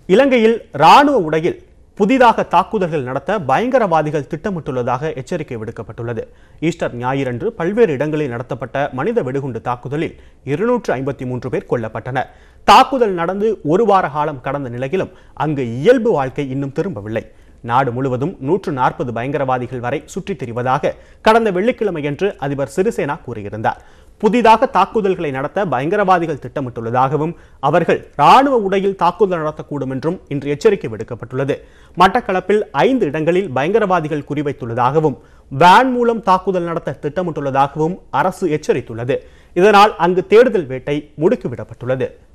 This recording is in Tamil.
இலங்கையில் ராணுவ உடையில் புதிதாக தாக்குதல்கள் நடத்த பயங்கரவாதிகள் திட்டமிட்டுள்ளதாக எச்சரிக்கை விடுக்கப்பட்டுள்ளது ஈஸ்டர் ஞாயிறன்று பல்வேறு இடங்களில் நடத்தப்பட்ட மனித வெடிகுண்டு தாக்குதலில் இருநூற்று ஐம்பத்தி மூன்று பேர் கொல்லப்பட்டனர் தாக்குதல் நடந்து ஒரு வார காலம் கடந்த நிலையிலும் அங்கு இயல்பு வாழ்க்கை இன்னும் திரும்பவில்லை நாடு முழுவதும் நூற்று நாற்பது பயங்கரவாதிகள் வரை சுற்றித் திரிவதாக கடந்த வெள்ளிக்கிழமையன்று அதிபர் சிறிசேனா கூறியிருந்தார் புதிதாக தாக்குதல்களை நடத்த பயங்கரவாதிகள் திட்டமிட்டுள்ளதாகவும் அவர்கள் ராணுவ உடையில் தாக்குதல் நடத்தக்கூடும் என்றும் இன்று எச்சரிக்கை விடுக்கப்பட்டுள்ளது மட்டக்களப்பில் ஐந்து இடங்களில் பயங்கரவாதிகள் குறிவைத்துள்ளதாகவும் வேன் மூலம் தாக்குதல் நடத்த திட்டமிட்டுள்ளதாகவும் அரசு எச்சரித்துள்ளது இதனால் அங்கு தேடுதல் வேட்டை முடுக்கிவிடப்பட்டுள்ளது